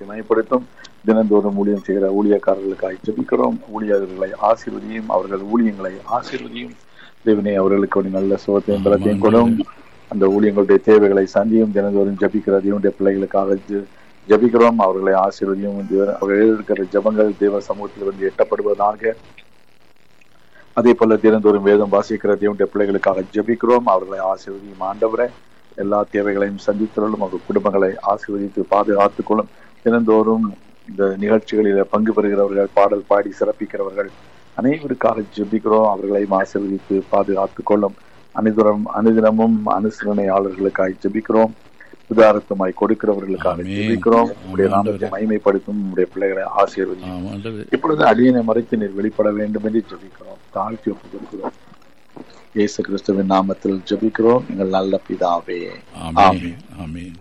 நாமத்தை மயப்படுத்தும் தினந்தோறும் ஊழியம் செய்கிற ஊழியக்காரர்களுக்காக ஜெபிக்கிறோம் ஊழியர்களை ஆசீர்வதியும் அவர்கள் ஊழியங்களை ஆசீர்வதியும் தேவனே அவர்களுக்கு ஒரு நல்ல சுகத்தையும் பலத்தையும் கொடும் அந்த ஊழியங்களுடைய தேவைகளை சந்தியும் தினந்தோறும் ஜபிக்கிற தேவனுடைய பிள்ளைகளுக்காக ஜெ- ஜெபிக்கிறோம் அவர்களை ஆசீர்வதியும் தேவ- அவர்கள் இருக்கிற ஜெபங்கள் தேவ சமூகத்தில் வந்து எட்டப்படுவதாக அதே போல தினந்தோறும் வேதம் வாசிக்கிற தேவனுடைய பிள்ளைகளுக்காக ஜெபிக்கிறோம் அவர்களை ஆசீர்வதியும் ஆண்டவரே எல்லா தேவைகளையும் சந்தித்தருளும் அவர் குடும்பங்களை ஆசீர்வதித்து பாதுகாத்துக் கொள்ளும் தினந்தோறும் இந்த நிகழ்ச்சிகளில் பங்கு பெறுகிறவர்கள் பாடல் பாடி சிறப்பிக்கிறவர்கள் அனைவருக்காக ஜெபிக்கிறோம் அவர்களையும் ஆசீர்வதித்து பாதுகாத்துக் கொள்ளும் அனுதினம் அனுதினமும் அனுசரணையாளர்களுக்காக ஜெபிக்கிறோம் உதாரத்தமாய் கொடுக்கிறவர்களுக்காக ஆமென். ஜெபிக்கிறோம் உங்களுடைய ஆமென் நாமத்தை ஆண்டவரே. மகிமைப்படுத்தும் உங்களுடைய பிள்ளைகளை ஆசீர்வதியும் ஆம் ஆண்டவரே இப்பொழுது அடியனை மறைத்து நீர் வெளிப்பட வேண்டும் என்று ஜெபிக்கிறோம் தாழ்த்தி ஒப்புக் கொடுக்கிறோம் இயேசு கிறிஸ்துவின் நாமத்தில் ஜெபிக்கிறோம் எங்கள் நல்ல பிதாவே ஆமென் ஆமென்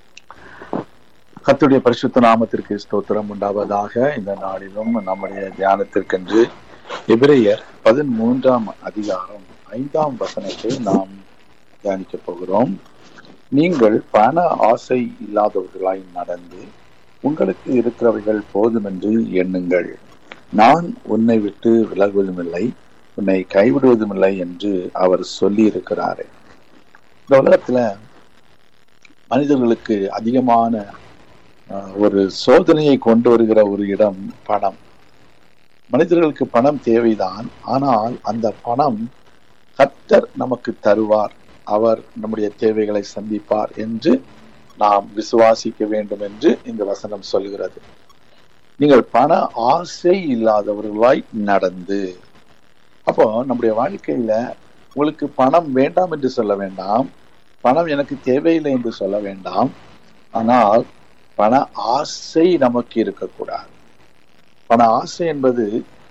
கர்த்தருடைய பரிசுத்த நாமத்திற்கு ஸ்தோத்திரம் உண்டாவதாக இந்த நாளிலும் நம்முடைய தியானத்திற்கென்று எபிரேயர் பதிமூன்றாம் அதிகாரம் ஐந்தாம் வசனத்தை நாம் தியானிக்க போகிறோம் நீங்கள் பண ஆசை இல்லாதவர்களாய் நடந்து உங்களுக்கு இருக்கிறவைகள் போதுமென்று எண்ணுங்கள் நான் உன்னை விட்டு விலகுவதுமில்லை உன்னை கைவிடுவதுமில்லை என்று அவர் சொல்லி இருக்கிறாரு இந்த உலகத்துல மனிதர்களுக்கு அதிகமான அஹ், ஒரு சோதனையை கொண்டு வருகிற ஒரு இடம் பணம் மனிதர்களுக்கு பணம் தேவைதான் ஆனால் அந்த பணம் கர்த்தர் நமக்கு தருவார் அவர் நம்முடைய தேவைகளை சந்திப்பார் என்று நாம் விசுவாசிக்க வேண்டும் என்று இந்த வசனம் சொல்கிறது நீங்கள் பண ஆசை இல்லாதவர்களாய் நடந்து அப்போ நம்முடைய வாழ்க்கையில உங்களுக்கு பணம் வேண்டாம் என்று சொல்ல வேண்டாம் பணம் எனக்கு தேவையில்லை என்று சொல்ல வேண்டாம் ஆனால் பண ஆசை நமக்கு இருக்கக்கூடாது பண ஆசை என்பது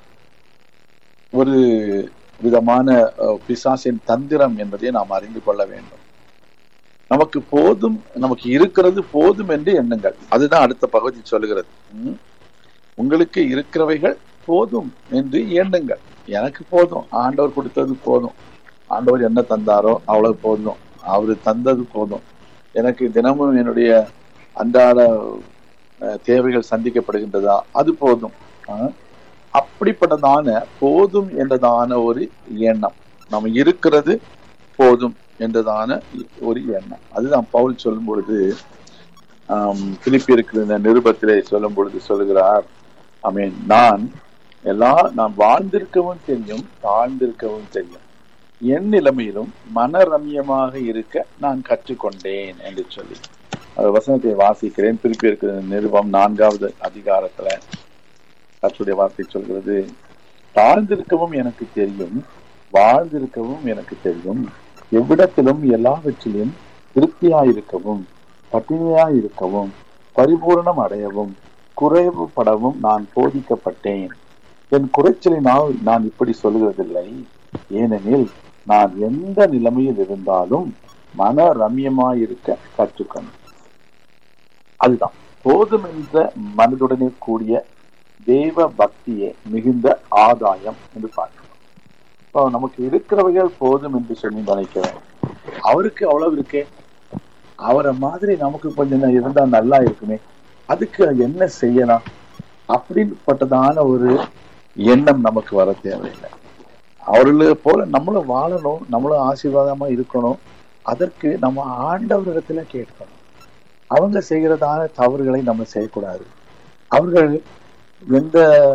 ஒரு விதமான அஹ், பிசாசின் தந்திரம் என்பதை நாம் அறிந்து கொள்ள வேண்டும் நமக்கு போதும் நமக்கு இருக்கிறது போதும் என்று எண்ணுங்கள் அதுதான் அடுத்த பகுதி சொல்லுகிறது ம்? உங்களுக்கு இருக்கிறவைகள் போதும் என்று எண்ணுங்கள் எனக்கு போதும் ஆண்டவர் கொடுத்தது போதும் ஆண்டவர் என்ன தந்தாரோ அவ்வளவு போதும் அவரு தந்தது போதும் எனக்கு தினமும் என்னுடைய அன்றாட அஹ், தேவைகள் சந்திக்கப்படுகின்றதா அது போதும் ஆஹ், அப்படிப்பட்டதான போதும் என்றதான ஒரு எண்ணம் நம்ம இருக்கிறது போதும் என்றதான ஒரு எண்ணம் அதுதான் பவுல் சொல்லும் பொழுது ஆம், பிலிப்பியருக்கு இந்த நிருபத்திலே சொல்லும் பொழுது சொல்லுகிறார் ஐ மீன் நான் எல்லா நான் வாழ்ந்திருக்கவும் தெரியும் தாழ்ந்திருக்கவும் தெரியும் என் நிலைமையிலும் மனரம்யமாக இருக்க நான் கற்றுக்கொண்டேன் என்று சொல்லி அந்த வசனத்தை வாசிக்கிறேன் திருப்பி இருக்கிற நிருபம் நான்காவது அதிகாரத்துல கர்த்தருடைய வார்த்தை சொல்கிறது தாழ்ந்திருக்கவும் எனக்கு தெரியும் வாழ்ந்திருக்கவும் எனக்கு தெரியும் எவ்விடத்திலும் எல்லாவற்றிலும் திருப்தியாயிருக்கவும் பட்டினியாயிருக்கவும் பரிபூரணம் அடையவும் குறைவுபடவும் நான் போதிக்கப்பட்டேன் என் குறைச்சலினால் நான் இப்படி சொல்லுவதில்லை ஏனெனில் நான் எந்த நிலைமையில் இருந்தாலும் மன ரம்யமாயிருக்க கற்றுக்கணும் அதுதான் போதும் என்ற மனதுடனே கூடிய தேவ பக்தியே மிகுந்த ஆதாயம் என்று பார்க்கிறோம் இப்போ நமக்கு இருக்கிறவைகள் போதும் என்று சொல்லி நினைக்கிறேன் அவருக்கு அவ்வளவு இருக்கே அவரை மாதிரி நமக்கு கொஞ்சம் இருந்தா நல்லா இருக்குமே அதுக்கு என்ன செய்யலாம் அப்படிப்பட்டதான ஒரு எண்ணம் நமக்கு வர தேவையில்லை அவர்கள போல நம்மளும் வாழணும் நம்மளும் ஆசீர்வாதமா இருக்கணும் அதற்கு நம்ம ஆண்டவரிடத்துல கேட்கணும் அவங்க செய்கிறதான தவறுகளை நம்ம செய்யக்கூடாது அவர்கள் எந்த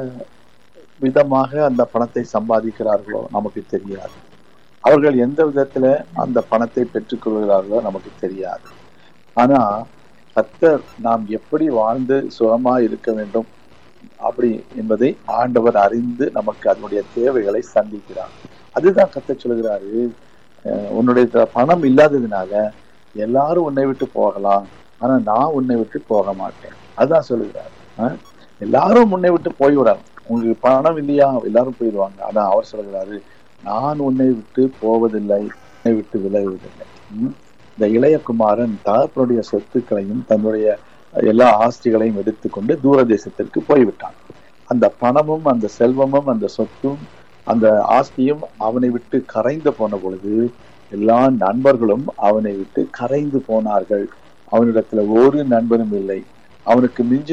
விதமாக அந்த பணத்தை சம்பாதிக்கிறார்களோ நமக்கு தெரியாது அவர்கள் எந்த விதத்துல அந்த பணத்தை பெற்றுக்கொள்கிறார்களோ நமக்கு தெரியாது ஆனா கர்த்தர் நாம் எப்படி வாழ்ந்து சுகமா இருக்க வேண்டும் அப்படி என்பதை ஆண்டவர் அறிந்து நமக்கு அதனுடைய தேவைகளை சந்திக்கிறார் அதுதான் கத்த சொல்கிறாரு அஹ் உன்னுடைய த- பணம் இல்லாததுனால எல்லாரும் உன்னை விட்டு போகலாம் ஆனா நான் உன்னை விட்டு போக மாட்டேன் அதுதான் சொல்லுகிறார் அஹ் எல்லாரும் உன்னை விட்டு போய்விடலாம் உங்களுக்கு பணம் இல்லையா எல்லாரும் போயிடுவாங்க ஆனா அவர் சொல்கிறாரு நான் உன்னை விட்டு போவதில்லை உன்னை விட்டு விலகுவதில்லை ம்? இந்த இளையகுமாரன் தகப்பனுடைய சொத்துக்களையும் தன்னுடைய எல்லா ஆஸ்திகளையும் எடுத்துக்கொண்டு தூர தேசத்திற்கு போய்விட்டான் அந்த பணமும் அந்த செல்வமும் அந்த சொத்தும் அந்த ஆஸ்தியும் அவனை விட்டு கரைந்து போன பொழுது எல்லா நண்பர்களும் அவனை விட்டு கரைந்து போனார்கள் அவனிடத்துல ஒரு நண்பனும் இல்லை அவனுக்கு மிஞ்சி